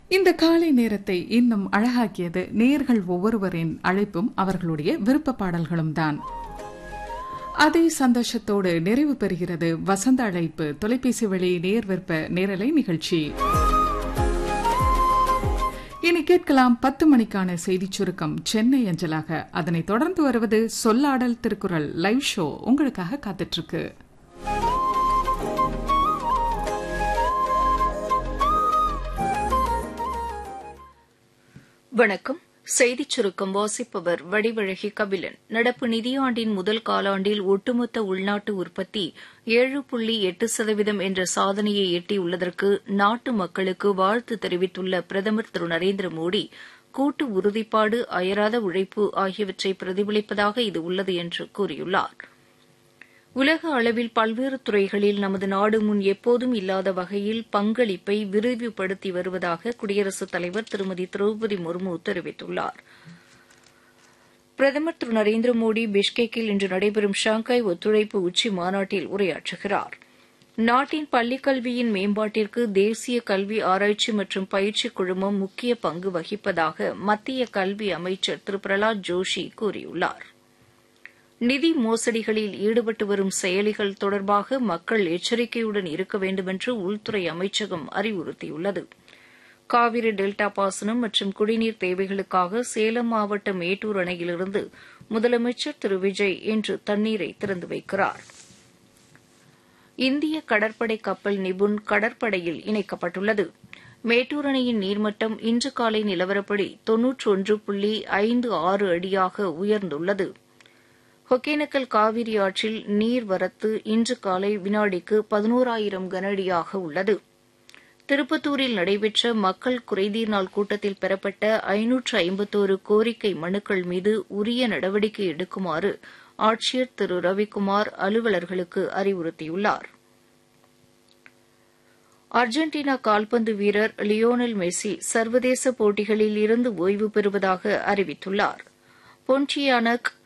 இந்த காலை நேரத்தை இன்னும் அழகாக்கியது நேர்கள் ஒவ்வொருவரின் அழைப்பும் அவர்களுடைய விருப்ப பாடல்களும் தான் அதே சந்தோஷத்தோடு நிறைவு பெறுகிறது வசந்த அழைப்பு தொலைபேசி வழி நேர் விற்ப நேரலை நிகழ்ச்சி இனி கேட்கலாம் பத்து மணிக்கான செய்திச் சுருக்கம் சென்னை அஞ்சலாக அதனைத் தொடர்ந்து வருவது சொல்லாடல் திருக்குறள் லைவ் ஷோ உங்களுக்காக காத்துட்டு இருக்கு வணக்கம் செய்திச் சுருக்கம் வாசிப்பவர் வடிவழகி கபிலன் நடப்பு நிதியாண்டின் முதல் காலாண்டில் ஒட்டுமொத்த உள்நாட்டு உற்பத்தி ஏழு புள்ளி எட்டு சதவீதம் என்ற சாதனையை எட்டியுள்ளதற்கு நாட்டு மக்களுக்கு வாழ்த்து தெரிவித்துள்ள பிரதமர் திரு நரேந்திர மோடி கூட்டு உறுதிப்பாடு அயராத உழைப்பு ஆகியவற்றை பிரதிபலிப்பதாக இது உள்ளது என்று கூறியுள்ளாா் உலக அளவில் பல்வேறு துறைகளில் நமது நாடு முன் எப்போதும் இல்லாத வகையில் பங்களிப்பை விரிவுபடுத்தி வருவதாக குடியரசுத் தலைவர் திருமதி திரௌபதி முர்மு தெரிவித்துள்ளார் பிரதமர் திரு நரேந்திர மோடி பிஷ்கெக்கில் இன்று நடைபெறும் ஷாங்காய் ஒத்துழைப்பு உச்சி மாநாட்டில் உரையாற்றுகிறார் நாட்டின் பள்ளிக் கல்வியின் மேம்பாட்டிற்கு தேசிய கல்வி ஆராய்ச்சி மற்றும் பயிற்சி குழுமம் முக்கிய பங்கு வகிப்பதாக மத்திய கல்வி அமைச்சர் திரு பிரலாத் ஜோஷி கூறியுள்ளாா் நிதி மோசடிகளில் ஈடுபட்டு வரும் செயலிகள் தொடர்பாக மக்கள் எச்சரிக்கையுடன் இருக்க வேண்டுமென்று உள்துறை அமைச்சகம் அறிவுறுத்தியுள்ளது காவிரி டெல்டா பாசனம் மற்றும் குடிநீர் தேவைகளுக்காக சேலம் மாவட்ட மேட்டூர் அணையிலிருந்து முதலமைச்சர் திரு விஜய் இன்று தண்ணீரை திறந்து வைக்கிறார் இந்திய கடற்படை கப்பல் நிபுண் கடற்படையில் இணைக்கப்பட்டுள்ளது மேட்டூர் அணையின் நீர்மட்டம் இன்று காலை நிலவரப்படி தொன்னூற்றொன்று புள்ளி ஐந்து ஆறு அடியாக உயர்ந்துள்ளது ஒகேனக்கல் காவிரி ஆற்றில் நீர்வரத்து இன்று காலை வினாடிக்கு பதினோராயிரம் கனஅடியாக உள்ளது திருப்பத்தூரில் நடைபெற்ற மக்கள் குறைதீர் நாள் கூட்டத்தில் பெறப்பட்ட ஐநூற்று ஐம்பத்தோரு கோரிக்கை மனுக்கள் மீது உரிய நடவடிக்கை எடுக்குமாறு ஆட்சியர் திரு ரவிக்குமார் அலுவலர்களுக்கு அறிவுறுத்தியுள்ளார் அர்ஜென்டினா கால்பந்து வீரர் லியோனல் மெஸ்ஸி சர்வதேச போட்டிகளில் இருந்து ஓய்வு பெறுவதாக அறிவித்துள்ளார் பொன்டியானக்